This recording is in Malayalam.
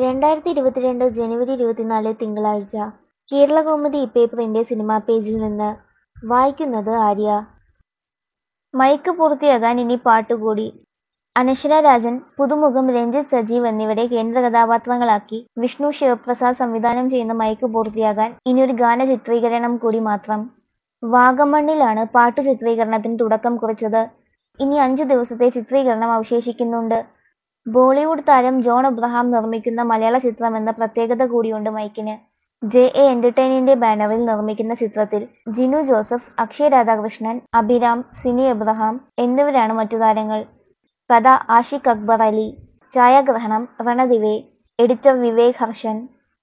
രണ്ടായിരത്തി ഇരുപത്തിരണ്ട് ജനുവരി ഇരുപത്തിനാല് തിങ്കളാഴ്ച കേരളകൗമുദി ഇപ്പേപ്പറിന്റെ സിനിമാ പേജിൽ നിന്ന് വായിക്കുന്നത് ആര്യ മൈക്ക് പൂർത്തിയാകാൻ ഇനി പാട്ടുകൂടി അനശ്വര രാജൻ പുതുമുഖം രഞ്ജിത്ത് സജീവ് എന്നിവരെ കേന്ദ്ര കഥാപാത്രങ്ങളാക്കി വിഷ്ണു ശിവപ്രസാദ് സംവിധാനം ചെയ്യുന്ന മൈക്ക് പൂർത്തിയാകാൻ ഇനിയൊരു ഗാന ചിത്രീകരണം കൂടി മാത്രം വാഗമണ്ണിലാണ് പാട്ടു ചിത്രീകരണത്തിന് തുടക്കം കുറിച്ചത് ഇനി അഞ്ചു ദിവസത്തെ ചിത്രീകരണം അവശേഷിക്കുന്നുണ്ട് ബോളിവുഡ് താരം ജോൺ അബ്രഹാം നിർമ്മിക്കുന്ന മലയാള ചിത്രമെന്ന പ്രത്യേകത കൂടിയുണ്ട് മൈക്കിന് ജെ എ എന്റർടൈനിന്റെ ബാനറിൽ നിർമ്മിക്കുന്ന ചിത്രത്തിൽ ജിനു ജോസഫ് അക്ഷയ് രാധാകൃഷ്ണൻ അഭിരാം സിനി എബ്രഹാം എന്നിവരാണ് മറ്റു താരങ്ങൾ കഥ ആഷിഖ് അക്ബർ അലി ഛായാഗ്രഹണം രണദിവേ എഡിറ്റർ വിവേക് ഹർഷൻ